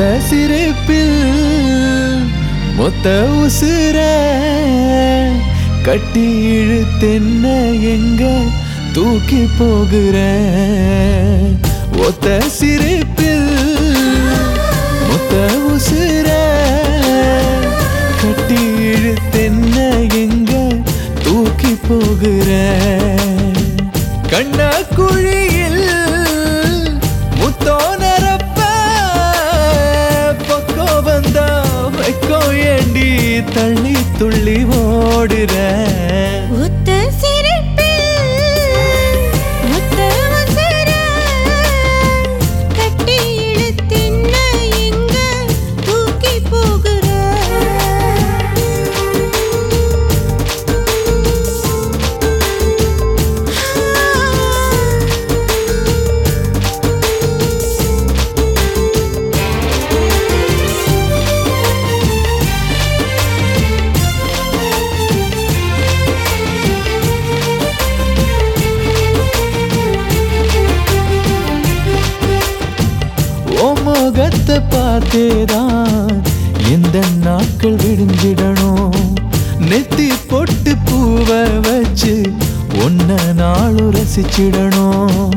ஒத்த சிரிப்பில் மொத்த உசுர கட்டி இழுத்தென்ன எங்க தூக்கி போகிற ஒத்த சிரிப்பில் மொத்த உசுர கட்டி இழுத்தென்ன எங்க தூக்கி போகிற கண்ண குழியில் முத்தோ நரப்ப பக்கோ வந்தா வைக்கோ ஏண்டி தள்ளி துள்ளி ஓடுற ஒத்த சிரிப்பில் ஒத்த அவசர கட்டி இழுத்தின்ன எங்க தூக்கி போகிற ஓ முகத்தை பார்த்தேதான் எந்த நாட்கள் விடிஞ்சிடணும் நெத்தி பொட்டு பூவை வச்சு ஒன்ன நாளும் ரசிச்சிடணும்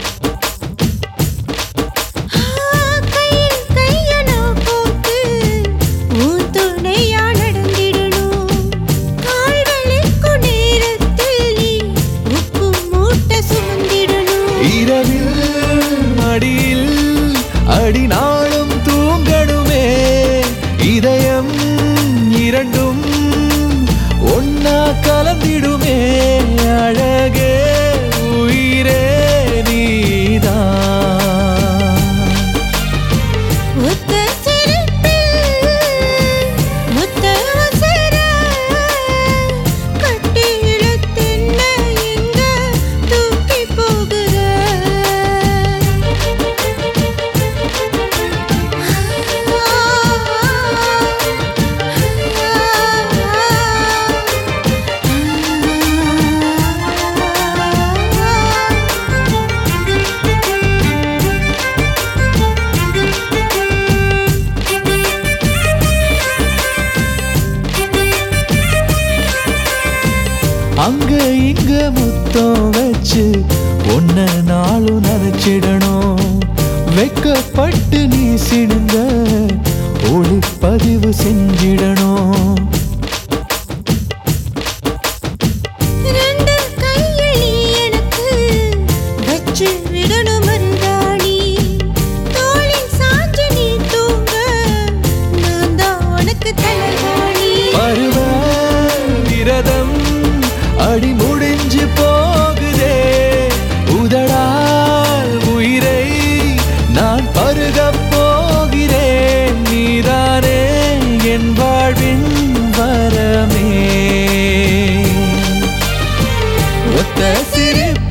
கையில் கைய நான் போட்டு உன் துணையா நடந்திடணும் கால்களுக்கு நேரத்தில் நீ உப்பு மூட்டை சுமந்திடணும் இரவில் மடியில் அடி நாளும் தூங்கணுமே இதயம் இரண்டும் ஒன்னா கலந்திடுமே அழகே உயிரே நீதான் ஒத்த சிரிப்பில் ஒத்த அவசர கட்டி இழுத்தின்ன எங்க தூக்கி போகிற அங்க இங்க முத்தம் வச்சு ஒன்ன நாளும் நினைச்சிடணும் வெக்கப்பட்டு நீ சிணுங்க ஒளிப்பதிவு செஞ்சிடணும் ரெண்டு கையில் நீ எனக்கு வச்சு விடணும் மருதாணி தோளில் சாஞ்சு நீ தூங்க நான் தான் உனக்கு தலைவாணி பருவ விரதம் அடி முடிஞ்சு போகுதே உதடால் உயிரை நான் பருகப் போகிறேன் நீதானே என் வாழ்வின் வரமே ஒத்த சிரிப்பு